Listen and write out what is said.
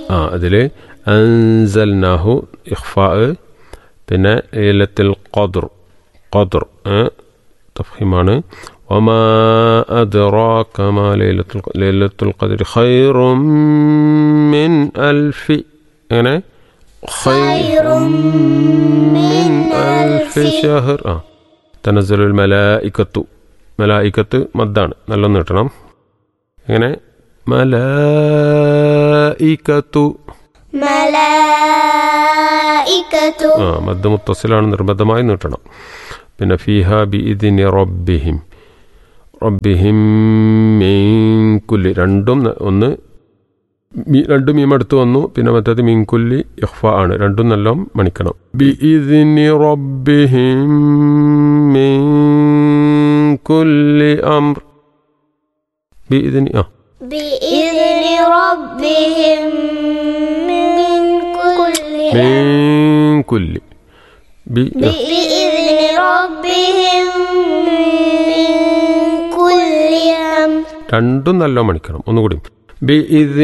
ആ അതിൽ അൻസൽനാഹു ഇഖ്ഫാ പിന്നെ ലൈലത്തുൽ ഖദ്ർ ഖദ്ർ തഫീമാണ് وما أدراك ما ليلة الق- ليلة القدر خير من ألف يعني خير من ألف شهر ആ تنزل الملائكة മലായിക്കത്ത് മദ്ദാണ് നല്ലൊന്ന് കിട്ടണം എങ്ങനെ മലായിക്കത്തു ملائكة ആ മദ് മുത്തസിലാണ് നിർബന്ധമായി നീട്ടണം പിന്നെ ഫിഹ ബി ഇതിന് റബ്ബിഹിം റബ്ബിഹിം മീൻകുല്ലി രണ്ടും ന- ഒന്ന് മീ- രണ്ടും മീം അടുത്ത് വന്നു പിന്നെ മറ്റേത് മീൻകുല്ലി ഇഹ്ഫ ആണ് രണ്ടും നല്ല മണിക്കണം ബി ഇതിന് റബ്ബിഹിം മീൻകുല്ലി അംർ ബി ഇതിന് ആ بإذن ربهم من كل മീൻകുല്ലി ബി ആ. بإذن ربهم من كل أمر രണ്ടും നല്ല മണിക്കണം ഒന്നുകൂടി ബി ഇത്